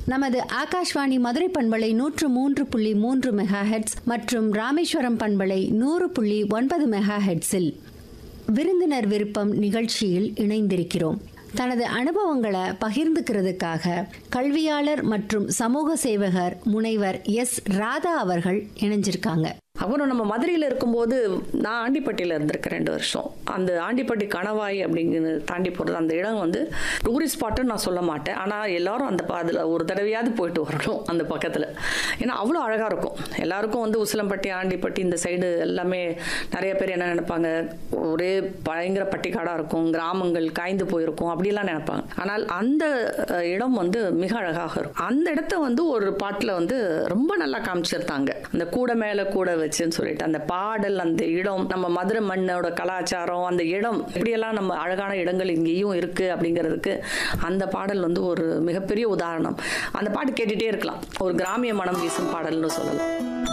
நமது ஆகாஷ்வாணி மதுரை பண்பலை நூற்று மூன்று புள்ளி மூன்று மெகா ஹெட்ஸ் மற்றும் ராமேஸ்வரம் பண்பலை நூறு புள்ளி ஒன்பது மெகா ஹெட்ஸில் விருந்தினர் விருப்பம் நிகழ்ச்சியில் இணைந்திருக்கிறோம் தனது அனுபவங்களை பகிர்ந்துக்கிறதுக்காக கல்வியாளர் மற்றும் சமூக சேவகர் முனைவர் எஸ் ராதா அவர்கள் இணைஞ்சிருக்காங்க அப்புறம் நம்ம மதுரையில் இருக்கும்போது நான் ஆண்டிப்பட்டியில் இருந்திருக்கேன் ரெண்டு வருஷம் அந்த ஆண்டிப்பட்டி கணவாய் அப்படிங்கிறது தாண்டி போகிறது அந்த இடம் வந்து டூரிஸ்ட் ஸ்பாட்டுன்னு நான் சொல்ல மாட்டேன் ஆனால் எல்லாரும் அந்த அதில் ஒரு தடவையாவது போயிட்டு வரணும் அந்த பக்கத்தில் ஏன்னா அவ்வளோ அழகாக இருக்கும் எல்லாருக்கும் வந்து உசிலம்பட்டி ஆண்டிப்பட்டி இந்த சைடு எல்லாமே நிறைய பேர் என்ன நினைப்பாங்க ஒரே பயங்கர பட்டிக்காடாக இருக்கும் கிராமங்கள் காய்ந்து போயிருக்கும் அப்படிலாம் நினைப்பாங்க ஆனால் அந்த அஹ், இடம் வந்து மிக அழகாக இருக்கும் அந்த இடத்த வந்து ஒரு பாட்டில் வந்து ரொம்ப நல்லா காமிச்சிருந்தாங்க அந்த கூடை மேலே கூட வச்சுன்னு சொல்லிட்டு அந்த பாடல் அந்த இடம் நம்ம மதுரை மண்ணோட கலாச்சாரம் அந்த இடம் இப்படியெல்லாம் நம்ம அழகான இடங்கள் இங்கேயும் இருக்கு அப்படிங்கிறதுக்கு அந்த பாடல் வந்து ஒரு மிகப்பெரிய உதாரணம் அந்த பாட்டு கேட்டுட்டே இருக்கலாம் ஒரு கிராமிய மனம் வீசும் பாடல்னு சொல்லலாம்